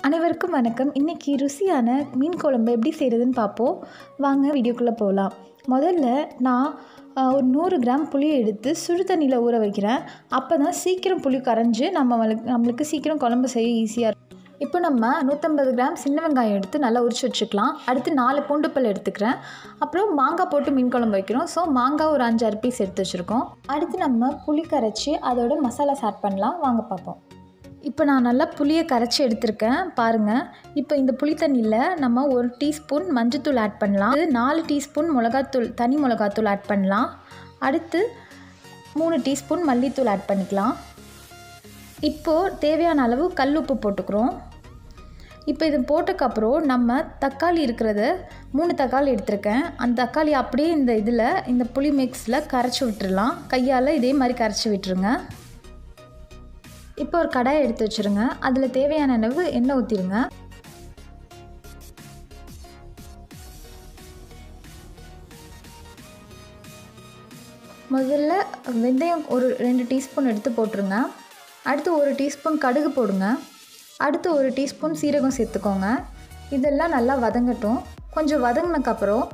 அனைவருக்கும் வணக்கம் இன்றைக்கி ருசியான மீன் குழம்பு எப்படி செய்கிறதுன்னு பார்ப்போம் வாங்க வீடியோக்குள்ளே போகலாம் முதல்ல நான் ஆ, ஒரு நூறு கிராம் புளியை எடுத்து சுடு தண்ணியில் ஊற வைக்கிறேன் அப்போ தான் சீக்கிரம் புளி கரைஞ்சி நம்ம வள- நம்மளுக்கு சீக்கிரம் குழம்பு செய்ய ஈஸியாக இருக்கும் இப்போ நம்ம நூற்றம்பது கிராம் சின்ன வெங்காயம் எடுத்து நல்லா உரிச்சு வச்சுக்கலாம் அடுத்து நாலு பூண்டு பல் எடுத்துக்கிறேன் அப்புறம் மாங்காய் போட்டு மீன் குழம்பு வைக்கிறோம் ஸோ மாங்காய் ஒரு அஞ்சாறு பீஸ் எடுத்து வச்சுருக்கோம் அடுத்து நம்ம புளி கரைச்சி அதோட மசாலாஸ் ஆட் பண்ணலாம் வாங்க பார்ப்போம் இப்போ நான் நல்லா புளியை கரைச்சி எடுத்திருக்கேன் பாருங்கள் இப்போ இந்த புளி தண்ணியில் நம்ம ஒரு டீஸ்பூன் மஞ்சத்தூள் ஆட் பண்ணலாம் இது நாலு டீஸ்பூன் மிளகாத்தூள் தனி மிளகாத்தூள் ஆட் பண்ணலாம் அடுத்து மூணு டீஸ்பூன் மல்லித்தூள் ஆட் பண்ணிக்கலாம் இப்போது தேவையான அளவு கல் உப்பு போட்டுக்கிறோம் இப்போ இது போட்டதுக்கப்புறம் நம்ம தக்காளி இருக்கிறத மூணு தக்காளி எடுத்திருக்கேன் அந்த தக்காளி அப்படியே இந்த இதில் இந்த புளி மிக்ஸில் கரைச்சி விட்டுறலாம் கையால் இதே மாதிரி கரைச்சி விட்டுருங்க இப்போ ஒரு கடாயை எடுத்து வச்சுருங்க அதில் தேவையான அளவு எண்ணெய் ஊற்றிடுங்க முதல்ல வெந்தயம் ஒரு ரெண்டு டீஸ்பூன் எடுத்து போட்டுருங்க அடுத்து ஒரு டீஸ்பூன் கடுகு போடுங்க அடுத்து ஒரு டீஸ்பூன் சீரகம் சேர்த்துக்கோங்க இதெல்லாம் நல்லா வதங்கட்டும் கொஞ்சம் வதங்கினக்கப்புறம்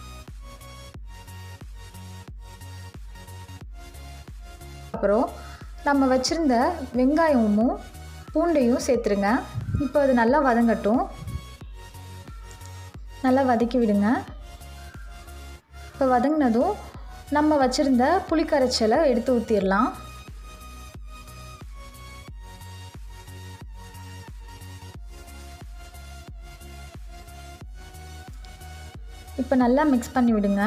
அப்புறம் நம்ம வச்சுருந்த வெங்காயமும் பூண்டையும் சேர்த்துருங்க இப்போ அது நல்லா வதங்கட்டும் நல்லா வதக்கி விடுங்க இப்போ வதங்கினதும் நம்ம வச்சுருந்த புளிக்கரைச்சலை எடுத்து ஊற்றிடலாம் இப்போ நல்லா மிக்ஸ் பண்ணி விடுங்க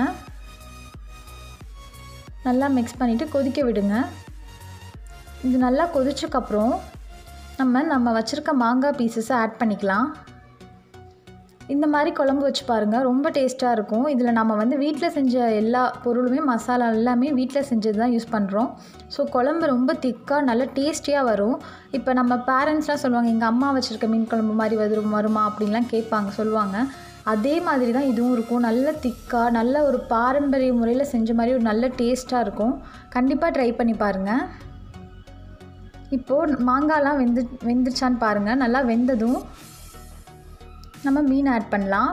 நல்லா மிக்ஸ் பண்ணிவிட்டு கொதிக்க விடுங்க இது நல்லா கொதிச்சக்கப்புறம் நம்ம நம்ம வச்சுருக்க மாங்காய் பீசஸை ஆட் பண்ணிக்கலாம் இந்த மாதிரி குழம்பு வச்சு பாருங்கள் ரொம்ப டேஸ்ட்டாக இருக்கும் இதில் நம்ம வந்து வீட்டில் செஞ்ச எல்லா பொருளுமே மசாலா எல்லாமே வீட்டில் செஞ்சது தான் யூஸ் பண்ணுறோம் ஸோ குழம்பு ரொம்ப திக்காக நல்ல டேஸ்டியாக வரும் இப்போ நம்ம பேரண்ட்ஸ்லாம் சொல்லுவாங்க எங்கள் அம்மா வச்சுருக்க மீன் குழம்பு மாதிரி வரும் வருமா அப்படின்லாம் கேட்பாங்க சொல்லுவாங்க அதே மாதிரி தான் இதுவும் இருக்கும் நல்ல திக்காக நல்ல ஒரு பாரம்பரிய முறையில் செஞ்ச மாதிரி ஒரு நல்ல டேஸ்ட்டாக இருக்கும் கண்டிப்பாக ட்ரை பண்ணி பாருங்கள் இப்போது மாங்காய்லாம் வெந்து வெந்துருச்சான்னு பாருங்கள் நல்லா வெந்ததும் நம்ம மீன் ஆட் பண்ணலாம்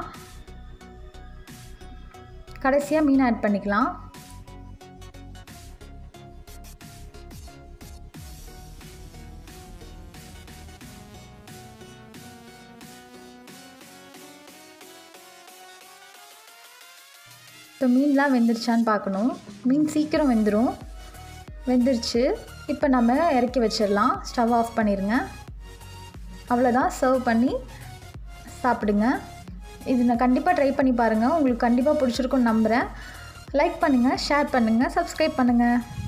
கடைசியாக மீன் ஆட் பண்ணிக்கலாம் இப்போ மீன்லாம் வெந்துருச்சான்னு பார்க்கணும் மீன் சீக்கிரம் வெந்துடும் வெந்துருச்சு இப்போ நம்ம இறக்கி வச்சிடலாம் ஸ்டவ் ஆஃப் பண்ணிடுங்க அவ்வளோதான் சர்வ் பண்ணி சாப்பிடுங்க இது நான் கண்டிப்பாக ட்ரை பண்ணி பாருங்கள் உங்களுக்கு கண்டிப்பாக பிடிச்சிருக்குன்னு நம்புகிறேன் லைக் பண்ணுங்கள் ஷேர் பண்ணுங்கள் சப்ஸ்கிரைப் பண்ணுங்கள்